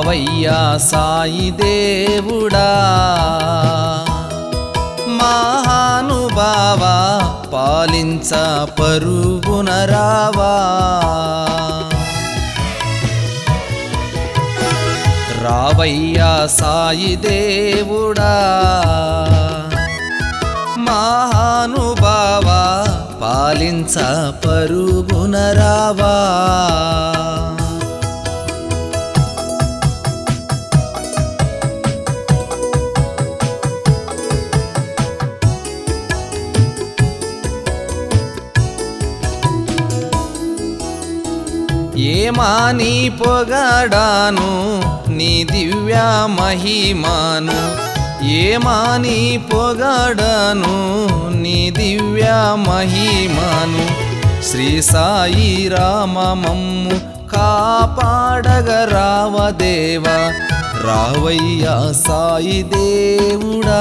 రావయ్యా సాయి దేవుడా మహానుభావ పాలించ పరుగున రావా రావయ్యా సాయి దేవుడా మహానుభావ పాలించ పరుగున రావా ఏమాని పొగడాను నీ దివ్య మహిమాను ఏమాని పొగడాను నీ దివ్య మహిమాను శ్రీ సాయి రామమమ్ము కాపాడగరావదేవా రావయ్యా సాయి దేవుడా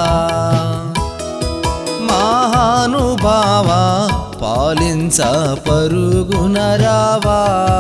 మహానుభావ పాలించ పరుగున రావా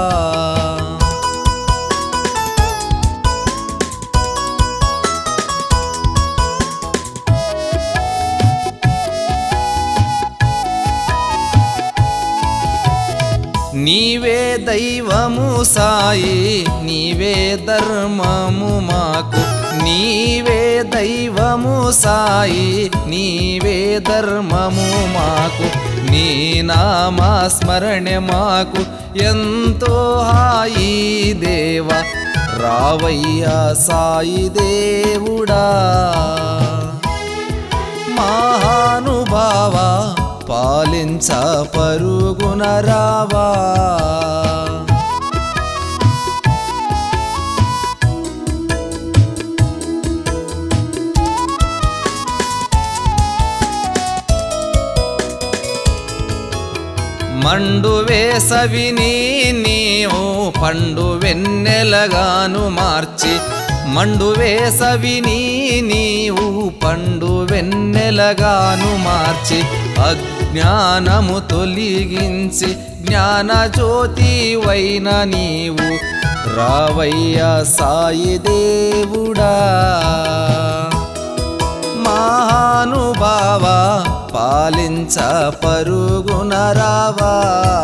నీవే దైవము సాయి నీవే ధర్మము మాకు నీవే దైవము సాయి నీవే ధర్మము మాకు నీ నామా స్మరణೆ మాకు ఎంతో హాయి దేవ రావయ్యా సాయి దేవుడా మహానుభావ పాలించ పరుగున రావా మండు వేసవిని నీవు పండు వెన్నెలగాను మార్చి మండు వేసవిని నీవు పండు వెన్నెలగాను మార్చి అజ్ఞానము తొలగించి జ్ఞాన జ్యోతి వైన నీవు రావయ్యా సాయి దేవుడా మహానుభావ పాలించ పరుగున రావా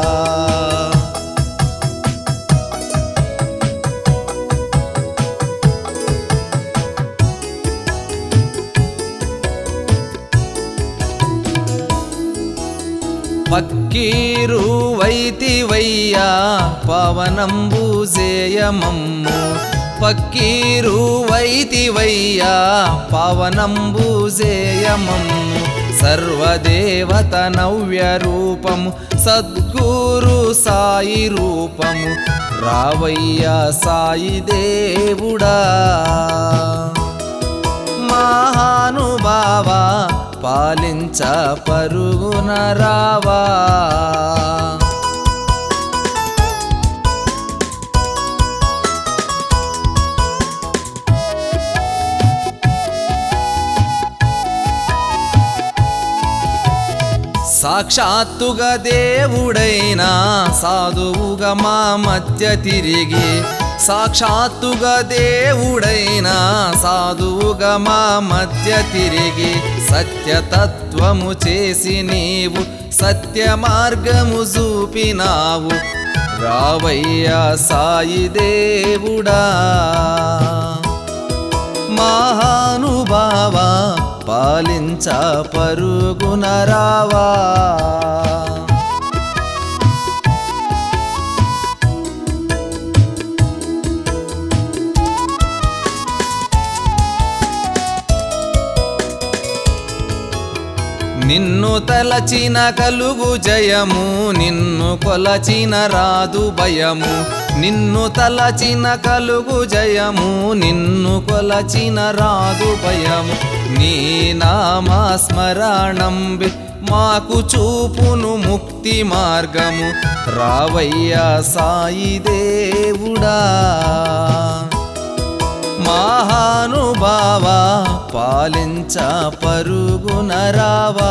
పక్కీరు వైతివయ్యా పవనంబుజేయమమ్ము పక్కీరు వైతివయ్యా పవనంబుజేయమమ్ము సర్వదేవత నవ్య రూపము సద్గురు సాయి రూపము రావయ్యా సాయి దేవుడా మహానుభావ పాలించ పరుగున రావా సాక్షాత్తుగా దేవుడైనా సాధువుగా మా మధ్య తిరిగి సాక్షాత్తుగా దేవుడైనా సాధువుగా మా మధ్య తిరిగి సత్యతత్వము చేసి నీవు సత్య మార్గము చూపినావు రావయ్యా సాయి దేవుడా మహానుభావ పాలించ పరుగున రావా నిన్ను తలచిన కలుగు జయము నిన్ను కొలచిన రాదు భయము నిన్ను తలచిన కలుగు జయము నిన్ను కొలచిన రాదు భయము నీ నామా స్మరణంబి మాకు చూపును ముక్తి మార్గము రావయ్యా సాయి దేవుడా మహానుభావ పాలించ పరుగున రావా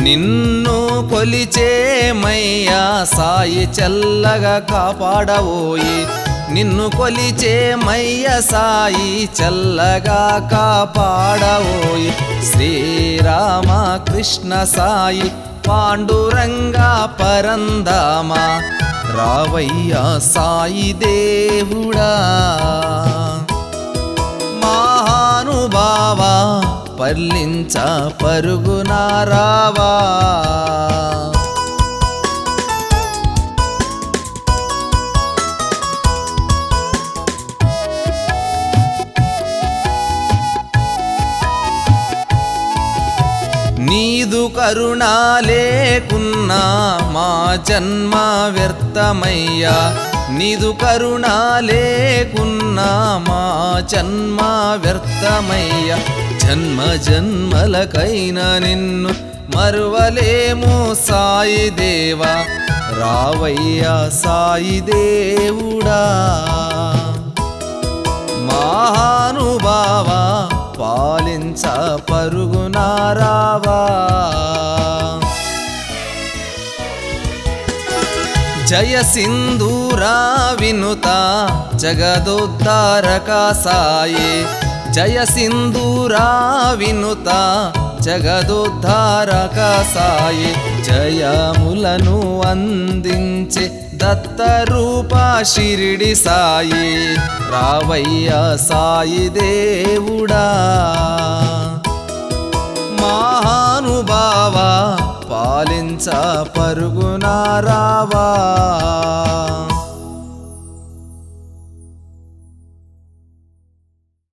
నిన్ను కొలిచేమయ్యా సాయి చల్లగా కాపాడవోయి నిన్ను కొలిచేమయ్య సాయి చల్లగా కాపాడవోయి శ్రీరామ కృష్ణ సాయి పాండురంగా పరందామా రావయ్యా సాయి దేవుడా మహానుభావా పర్లించ పరుగునా రావా నీదు కరుణ లేకున్నా మా జన్మ వ్యర్థమయ్యా నీదు కరుణ లేకున్నా మా జన్మ వ్యర్థమయ్యా జన్మ జన్మలకైనా నిన్ను మరువలేము సాయి దేవా రావయ్యా సాయి దేవుడా మహానుభావా పాలించ పరుగునారావా జయ సింధూరా వినుత జగదోద్ధారక సాయి జయ సింధూరా వినుత జగదోద్ధారక సాయి జయములను అందించే దత్తరూప షిరిడి సాయి రావయ్య సాయి దేవుడా మహానుభావా పాలించ పరుగునారావా